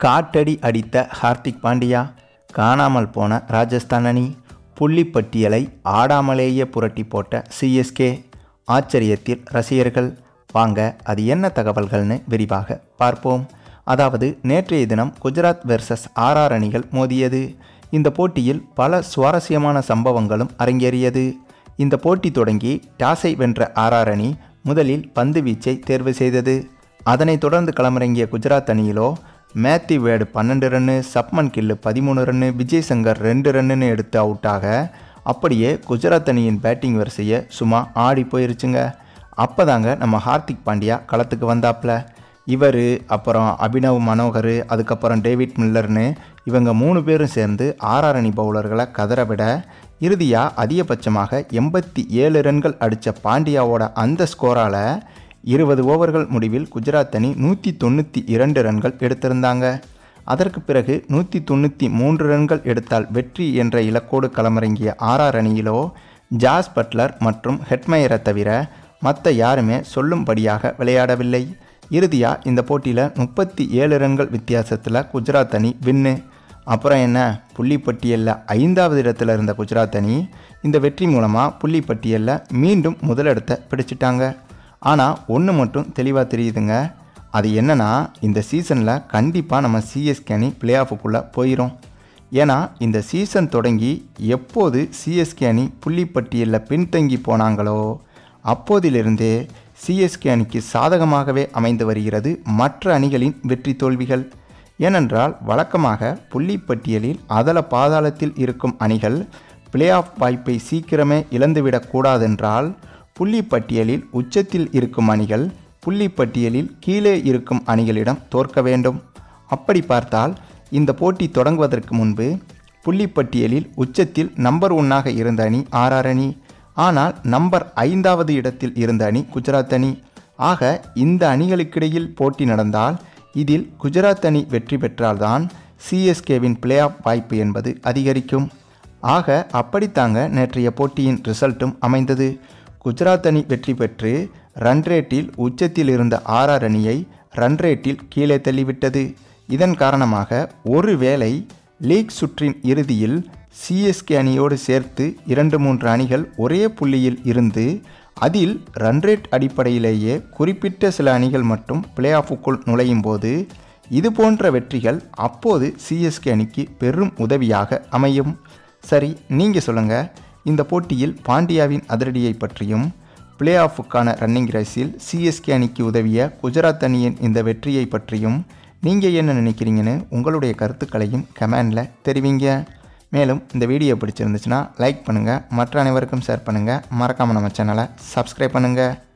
காட்டடி அடித்த ஹார்திக் பாண்டியா காணாமல் போன ராஜஸ்தான் அணி புள்ளிப்பட்டியலை ஆடாமலேயே புரட்டி போட்ட சிஎஸ்கே ஆச்சரியத்தில் ரசிகர்கள் வாங்க அது என்ன தகவல்கள்னு விரிவாக பார்ப்போம் அதாவது நேற்றைய தினம் குஜராத் வெர்சஸ் ஆர்ஆர் அணிகள் மோதியது இந்த போட்டியில் பல சுவாரஸ்யமான சம்பவங்களும் அரங்கேறியது இந்த போட்டி தொடங்கி டாஸை வென்ற ஆர்ஆர் அணி முதலில் பந்து வீச்சை தேர்வு செய்தது அதனைத் தொடர்ந்து களமிறங்கிய குஜராத் அணியிலோ மேத்யூ வேடு பன்னெண்டு ரன்னு சப்மன் கில்லு பதிமூணு ரன்னு விஜய் சங்கர் ரெண்டு ரன்னுன்னு எடுத்து அவுட்டாக அப்படியே குஜராத் அணியின் பேட்டிங் வரிசையை சும்மா ஆடி போயிருச்சுங்க அப்போதாங்க நம்ம ஹார்திக் பாண்டியா களத்துக்கு வந்தாப்புல இவர் அப்புறம் அபினவ் மனோகர் அதுக்கப்புறம் டேவிட் மில்லர்னு இவங்க மூணு பேரும் சேர்ந்து ஆர்ஆர் அணி பவுலர்களை கதற விட இறுதியாக அதிகபட்சமாக எண்பத்தி ஏழு ரன்கள் அடித்த பாண்டியாவோட அந்த ஸ்கோரால் இருபது ஓவர்கள் முடிவில் குஜராத் அணி நூற்றி தொண்ணூற்றி இரண்டு ரன்கள் எடுத்திருந்தாங்க அதற்கு பிறகு நூற்றி தொண்ணூற்றி மூன்று ரன்கள் எடுத்தால் வெற்றி என்ற இலக்கோடு களமிறங்கிய ஆர்ஆர் அணியிலோ ஜாஸ் பட்லர் மற்றும் ஹெட்மயரை தவிர மற்ற யாருமே சொல்லும்படியாக விளையாடவில்லை இறுதியாக இந்த போட்டியில் முப்பத்தி ஏழு ரன்கள் வித்தியாசத்தில் குஜராத் அணி வின்னு அப்புறம் என்ன புள்ளிப்பட்டியலில் ஐந்தாவது இடத்துல இருந்த குஜராத் அணி இந்த வெற்றி மூலமாக புள்ளிப்பட்டியலில் மீண்டும் முதலிடத்தை பிடிச்சிட்டாங்க ஆனால் ஒன்று மட்டும் தெளிவாக தெரியுதுங்க அது என்னன்னா இந்த சீசனில் கண்டிப்பாக நம்ம சிஎஸ்கே அணி பிளே ஆஃபுக்குள்ளே போயிடும் ஏன்னா இந்த சீசன் தொடங்கி எப்போது சிஎஸ்கே அணி புள்ளிப்பட்டியலில் பின்தங்கி போனாங்களோ அப்போதிலிருந்தே சிஎஸ்கே அணிக்கு சாதகமாகவே அமைந்து வருகிறது மற்ற அணிகளின் வெற்றி தோல்விகள் ஏனென்றால் வழக்கமாக புள்ளிப்பட்டியலில் அதல பாதாளத்தில் இருக்கும் அணிகள் பிளே ஆஃப் வாய்ப்பை சீக்கிரமே இழந்துவிடக்கூடாதென்றால் புள்ளிப்பட்டியலில் உச்சத்தில் இருக்கும் அணிகள் புள்ளிப்பட்டியலில் கீழே இருக்கும் அணிகளிடம் தோற்க வேண்டும் அப்படி பார்த்தால் இந்த போட்டி தொடங்குவதற்கு முன்பு புள்ளிப்பட்டியலில் உச்சத்தில் நம்பர் ஒன்னாக இருந்த அணி ஆர்ஆர் அணி ஆனால் நம்பர் ஐந்தாவது இடத்தில் இருந்த அணி குஜராத் அணி ஆக இந்த அணிகளுக்கிடையில் போட்டி நடந்தால் இதில் குஜராத் அணி வெற்றி பெற்றால்தான் சிஎஸ்கேவின் பிளே ஆஃப் வாய்ப்பு என்பது அதிகரிக்கும் ஆக அப்படித்தாங்க நேற்றைய போட்டியின் ரிசல்ட்டும் அமைந்தது குஜராத் அணி வெற்றி பெற்று ரன் ரேட்டில் உச்சத்தில் இருந்த ஆர்ஆர் அணியை ரன் ரேட்டில் கீழே தள்ளிவிட்டது இதன் காரணமாக ஒருவேளை லீக் சுற்றின் இறுதியில் சிஎஸ்கே அணியோடு சேர்த்து இரண்டு மூன்று அணிகள் ஒரே புள்ளியில் இருந்து அதில் ரன் ரேட் அடிப்படையிலேயே குறிப்பிட்ட சில அணிகள் மட்டும் பிளே ஆஃபுக்குள் நுழையும் போது இது போன்ற வெற்றிகள் அப்போது சிஎஸ்கே அணிக்கு பெரும் உதவியாக அமையும் சரி நீங்கள் சொல்லுங்கள் இந்த போட்டியில் பாண்டியாவின் அதிரடியை பற்றியும் பிளே ஆஃபுக்கான ரன்னிங் ரேஸில் சிஎஸ்கே அணிக்கு உதவிய குஜராத் அணியின் இந்த வெற்றியை பற்றியும் நீங்கள் என்ன நினைக்கிறீங்கன்னு உங்களுடைய கருத்துக்களையும் கமெண்டில் தெரிவிங்க மேலும் இந்த வீடியோ பிடிச்சிருந்துச்சுன்னா லைக் பண்ணுங்கள் மற்ற அனைவருக்கும் ஷேர் பண்ணுங்கள் மறக்காமல் நம்ம சேனலை சப்ஸ்கிரைப் பண்ணுங்கள்